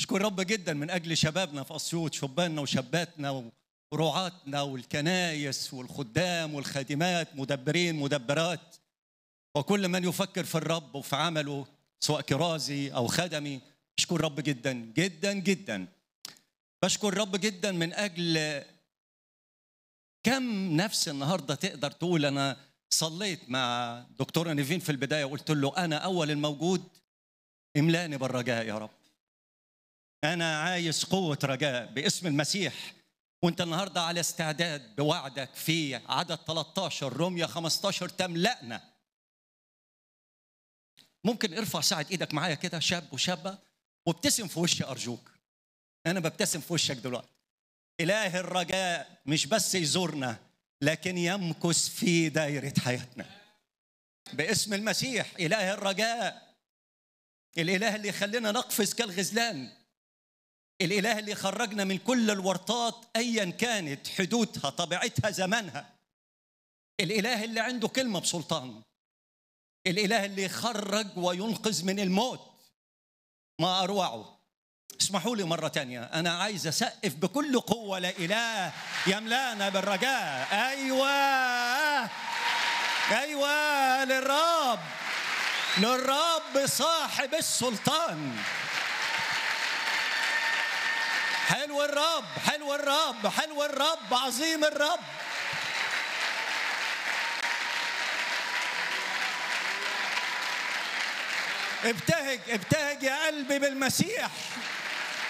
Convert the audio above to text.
اشكر رب جدا من اجل شبابنا في اسيوط شباننا وشاباتنا ورعاتنا والكنايس والخدام والخادمات مدبرين مدبرات وكل من يفكر في الرب وفي عمله سواء كرازي او خدمي اشكر رب جدا جدا جدا بشكر رب جدا من اجل كم نفس النهارده تقدر تقول انا صليت مع دكتورة نيفين في البدايه وقلت له انا اول الموجود املاني بالرجاء يا رب انا عايز قوه رجاء باسم المسيح وانت النهارده على استعداد بوعدك في عدد 13 روميا 15 تملأنا ممكن ارفع ساعد ايدك معايا كده شاب وشابه وابتسم في وشي ارجوك انا ببتسم في وشك دلوقتي اله الرجاء مش بس يزورنا لكن يمكث في دايره حياتنا باسم المسيح اله الرجاء الاله اللي يخلينا نقفز كالغزلان الاله اللي خرجنا من كل الورطات ايا كانت حدودها طبيعتها زمانها الاله اللي عنده كلمه بسلطان الاله اللي يخرج وينقذ من الموت ما اروعه اسمحوا لي مرة تانية أنا عايز أسقف بكل قوة لا إله يملانا بالرجاء أيوة أيوة للرب للرب صاحب السلطان حلو الرب حلو الرب حلو الرب عظيم الرب ابتهج ابتهج يا قلبي بالمسيح